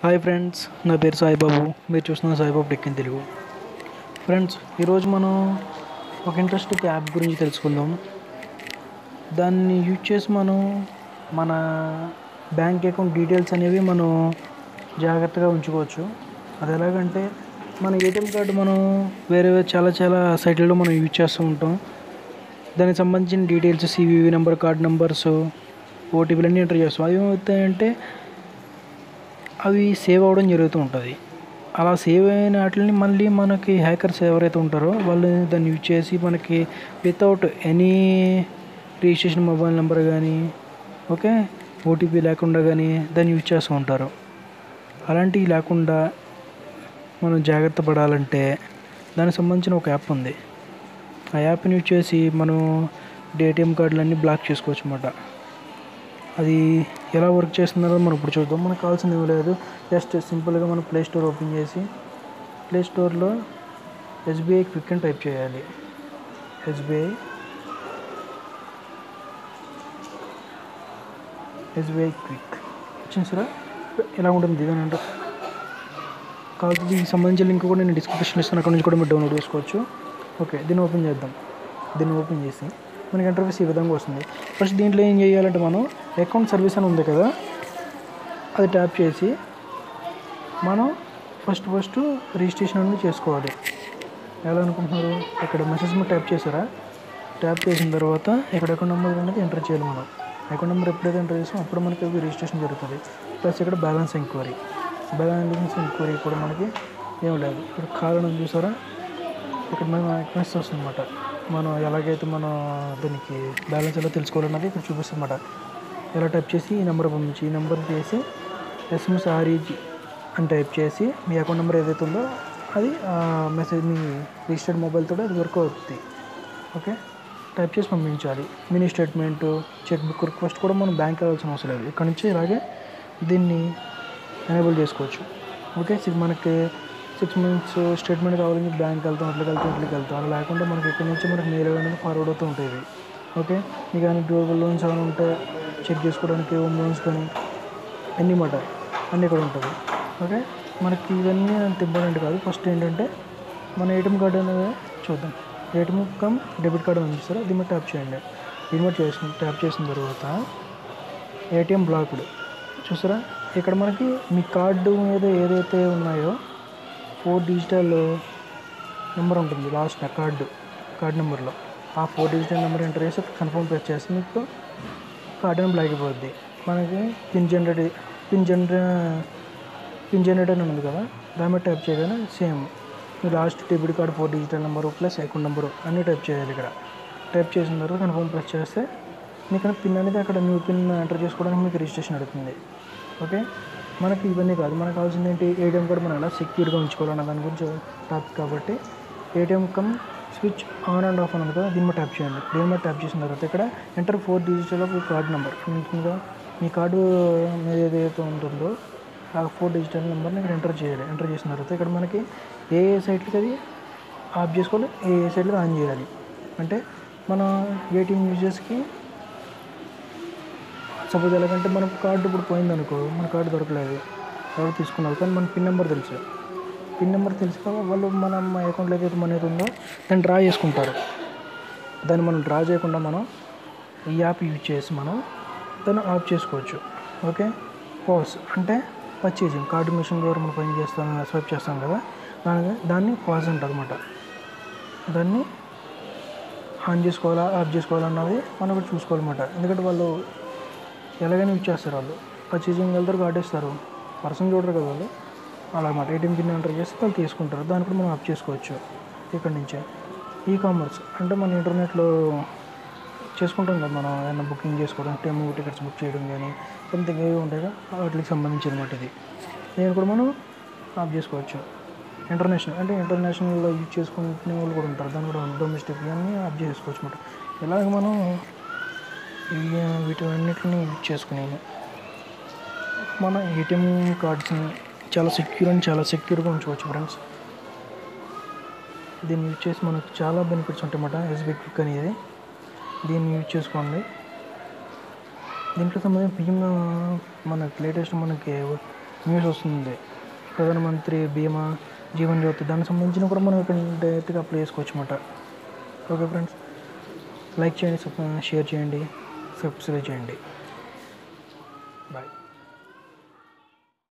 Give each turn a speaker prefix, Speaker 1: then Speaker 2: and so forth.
Speaker 1: hi friends నా పేరు సాయిబాబు మీరు చూస్తున్న Saibabu tech in Telugu friends ఈరోజు మనం ఒక ఇంట్రెస్టింగ్ యాప్ గురించి తెలుసుకుందాం దాన్ని యూజ్ చేసి మనం మన బ్యాంక్ అకౌంట్ డీటెయిల్స్ అనేవి మనం జాగ్రత్తగా ఉంచుకోవచ్చు అది ఎలాగంటే మన ఏటీఎం కార్డు మనం వేరే వేరే చాలా చాలా సైట్లలో మనం యూజ్ చేస్తూ ఉంటాం దానికి సంబంధించిన details CVV number card numbers ఓటీపీలు అన్నీ ఎంటర్ చేస్తాం అవి ఏమవుతాయంటే అవి సేవ్ అవ్వడం జరుగుతూ ఉంటుంది అలా సేవ్ అయిన వాటిని మళ్ళీ మనకి హ్యాకర్స్ ఎవరైతే ఉంటారో వాళ్ళు దాన్ని యూజ్ చేసి మనకి without any registration mobile number కానీ ఓకే ఓటీపీ లేకుండా కానీ దాన్ని యూజ్ చేస్తూ ఉంటారు అలాంటివి లేకుండా మనం జాగ్రత్త పడాలంటే దానికి సంబంధించిన ఒక యాప్ ఉంది ఆ యాప్ని యూజ్ చేసి మనం ఏటీఎం కార్డులన్నీ బ్లాక్ చేసుకోవచ్చు అన్నమాట అది ఎలా వర్క్ చేస్తున్నారో మనం ఇప్పుడు చూద్దాం మనకు కావాల్సింది ఏమీ లేదు జస్ట్ సింపుల్గా మనం ప్లే స్టోర్ ఓపెన్ చేసి ప్లే స్టోర్లో ఎస్బీఐ క్విక్ అని టైప్ చేయాలి ఎస్బీఐ ఎస్బీఐ క్విక్ వచ్చింది సార్ ఎలా ఉంటుంది ఇదని అంటే కావాల్సి దీనికి సంబంధించిన లింక్ కూడా నేను డిస్క్రిప్షన్ ఇస్తాను అక్కడ నుంచి కూడా మీరు డౌన్లోడ్ చేసుకోవచ్చు ఓకే దీన్ని ఓపెన్ చేద్దాం దీన్ని ఓపెన్ చేసి మనకి ఇంటర్ఫేస్ ఈ విధంగా వస్తుంది ఫస్ట్ దీంట్లో ఏం చేయాలంటే మనం అకౌంట్ సర్వీస్ అని ఉంది కదా అది ట్యాప్ చేసి మనం ఫస్ట్ ఫస్ట్ రిజిస్ట్రేషన్ అనేది చేసుకోవాలి ఎలా అనుకుంటున్నారు ఇక్కడ మెసేజ్ మీద ట్యాప్ చేశారా ట్యాప్ చేసిన తర్వాత ఇక్కడ అకౌంట్ నెంబర్ అనేది ఎంటర్ చేయాలి మనం అకౌంట్ నెంబర్ ఎప్పుడైతే ఎంటర్ చేస్తామో అప్పుడు మనకి అవి రిజిస్ట్రేషన్ జరుగుతుంది ప్లస్ ఇక్కడ బ్యాలెన్స్ ఎంక్వైరీ బ్యాలెన్స్ ఎంక్వైరీ కూడా మనకి ఏం లేదు ఇక్కడ కారణం చూసారా ఇక్కడ మనం రిక్వెస్ట్ వస్తుంది అనమాట మనం ఎలాగైతే మనం దానికి బ్యాలెన్స్ ఎలా తెలుసుకోవాలన్నది ఇక్కడ చూపిస్తుంది అనమాట ఎలా టైప్ చేసి ఈ నెంబర్ పంపించి ఈ నెంబర్ చేసి ఎస్ఎంఎస్ ఆర్ఈజీ అని టైప్ చేసి మీ అకౌంట్ నెంబర్ ఏదైతే ఉందో అది మెసేజ్ మీ రిజిస్టర్డ్ మొబైల్తో అది వర్క్ అవుతుంది ఓకే టైప్ చేసి పంపించాలి mini statement cheque book request కూడా మనం బ్యాంక్ వెళ్ళాల్సిన అవసరం లేదు ఇక్కడ నుంచి ఇలాగే దీన్ని ఎనేబుల్ చేసుకోవచ్చు ఓకే సి- మనకి సిక్స్ మంత్స్ స్టేట్మెంట్ కావాలని బ్యాంక్ వెళ్తాం అట్లకి వెళ్తాం ఇట్లకి వెళ్తాం అలా లేకుండా మనకి ఇక్కడ నుంచి మనకి మెయిల్ అనేది ఫార్వర్డ్ అవుతూ ఉంటాయి ఓకే మీకు కానీ డ్యూరబుల్ లోన్స్ ఏమైనా ఉంటే చెక్ చేసుకోవడానికి హోమ్ లోన్స్ కానీ అన్నీ మాట అన్నీ ఇక్కడ ఉంటుంది ఓకే మనకి ఇవన్నీ అంత ఇంపార్టెంట్ కాదు ఫస్ట్ ఏంటంటే మన ఏటీఎం కార్డు అనేది చూద్దాం ఏటీఎం కమ్ డెబిట్ కార్డు పంపిస్తారు దీని మీద ట్యాప్ చేయండి దీని మీద చేసిన ట్యాప్ చేసిన తర్వాత ఏటీఎం బ్లాక్డ్ చూసారా ఇక్కడ మనకి మీ కార్డు మీద ఏదైతే ఉన్నాయో ఫోర్ డిజిటల్ నెంబర్ ఉంటుంది లాస్ట్ కార్డు కార్డు నెంబర్లో ఆ ఫోర్ డిజిటల్ నెంబర్ ఎంటర్ చేసి కన్ఫర్మ్ ప్రెస్ చేస్తే మీకు కార్డు నెంబర్ అయిపోద్ది మనకి పిన్ జనరేట్ పిన్ జనరే పిన్ జనరేటర్ అని ఉంది కదా దాని మీద టైప్ చేయగానే సేమ్ మీ last debit card four digital number plus account number అన్నీ టైప్ చేయాలి ఇక్కడ టైప్ చేసిన తర్వాత కన్ఫర్మ్ ప్రెస్ చేస్తే మీకు పిన్ అనేది అక్కడ న్యూ పిన్ ఎంటర్ చేసుకోవడానికి మీకు రిజిస్ట్రేషన్ అడుగుతుంది ఓకే మనకి ఇవన్నీ కాదు మనకు కావాల్సింది ఏంటి ఏటీఎం కార్డు మనం ఎలా సెక్యూర్గా ఉంచుకోవాలన్న దాని గురించి టాపిక్ కాబట్టి ATM come switch on and off అని ఉంది కదా దీని మీద ట్యాప్ చేయండి దీని మీద ట్యాప్ చేసిన తర్వాత ఇక్కడ enter four digital of card number ఉంటుందిగా మీ కార్డు మీద ఏదైతే ఉంటుందో ఆ ఫోర్ డిజిటల్ నెంబర్ని ఇక్కడ ఎంటర్ చేయాలి ఎంటర్ చేసిన తర్వాత ఇక్కడ మనకి ఏ ఏ సైట్లకి అది ఆఫ్ చేసుకోవాలి ఏ ఏ సైట్లకి ఆన్ చేయాలి అంటే మన ఏటీఎం యూజర్స్కి సపోజ్ ఎలాగంటే మన కార్డు ఇప్పుడు పోయిందనుకో మన కార్డు దొరకలేదు ఎవరు తీసుకున్నారు కానీ మన పిన్ నెంబర్ తెలుసు పిన్ నెంబర్ తెలిసి వాళ్ళు మన అకౌంట్లో ఏదైతే మనీ ఉందో దాన్ని డ్రా చేసుకుంటారు దాన్ని మనం డ్రా చేయకుండా మనం ఈ యాప్ యూజ్ చేసి మనం దాన్ని ఆఫ్ చేసుకోవచ్చు ఓకే పాస్ అంటే పర్చేజింగ్ కార్డు మిషన్ ద్వారా మనం పని చేస్తాం స్వైప్ చేస్తాం కదా దాని దాన్ని పాస్ అంటారు అనమాట దాన్ని ఆన్ చేసుకోవాలా ఆఫ్ చేసుకోవాలా అన్నది మనం కూడా చూసుకోవాలన్నమాట ఎందుకంటే వాళ్ళు ఎలాగైనా యూజ్ చేస్తారు వాళ్ళు పర్చేజింగ్ వెళ్తారు కార్డు ఇస్తారు పర్సన్ చూడరు కదా వాళ్ళు అలా అన్నమాట ఏటీఎం పిన్ ఎంటర్ చేస్తే వాళ్ళు తీసుకుంటారు దాన్ని కూడా మనం ఆఫ్ చేసుకోవచ్చు ఇక్కడ నుంచే ఈ కామర్స్ అంటే మన ఇంటర్నెట్లో చేసుకుంటాం కదా మనం ఏమైనా బుకింగ్ చేసుకోవడం టైం టికెట్స్ బుక్ చేయడం కానీ సంథింగ్ ఏవి ఉంటాయో వాటికి సంబంధించి అనమాట ఇది నేను కూడా మనం ఆఫ్ చేసుకోవచ్చు ఇంటర్నేషనల్ అంటే ఇంటర్నేషనల్లో యూజ్ చేసుకునే వాళ్ళు కూడా ఉంటారు దాన్ని కూడా డొమెస్టిక్ ఇవన్నీ ఆఫ్ చేసుకోవచ్చు అనమాట ఇలాగ మనం ఈ వీటన్నిటిని యూజ్ చేసుకుని మన ఏటీఎం కార్డ్స్ని చాలా సెక్యూర్ అని చాలా సెక్యూర్గా ఉంచుకోవచ్చు ఫ్రెండ్స్ దీన్ని యూజ్ చేసి మనకు చాలా బెనిఫిట్స్ ఉంటాయన్నమాట ఎస్బీ క్విక్ అనేది దీన్ని యూజ్ చేసుకోండి దీంట్లో సంబంధించి పిఎం మనకి లేటెస్ట్ మనకి న్యూస్ వస్తుంది ప్రధానమంత్రి బీమా జీవన్ జ్యోతి దానికి సంబంధించిన కూడా మనం ఇక్కడ డైరెక్ట్గా అప్లై చేసుకోవచ్చు అన్నమాట ఓకే ఫ్రెండ్స్ లైక్ చేయండి సబ్- షేర్ చేయండి సబ్స్క్రైబ్ చేయండి బాయ్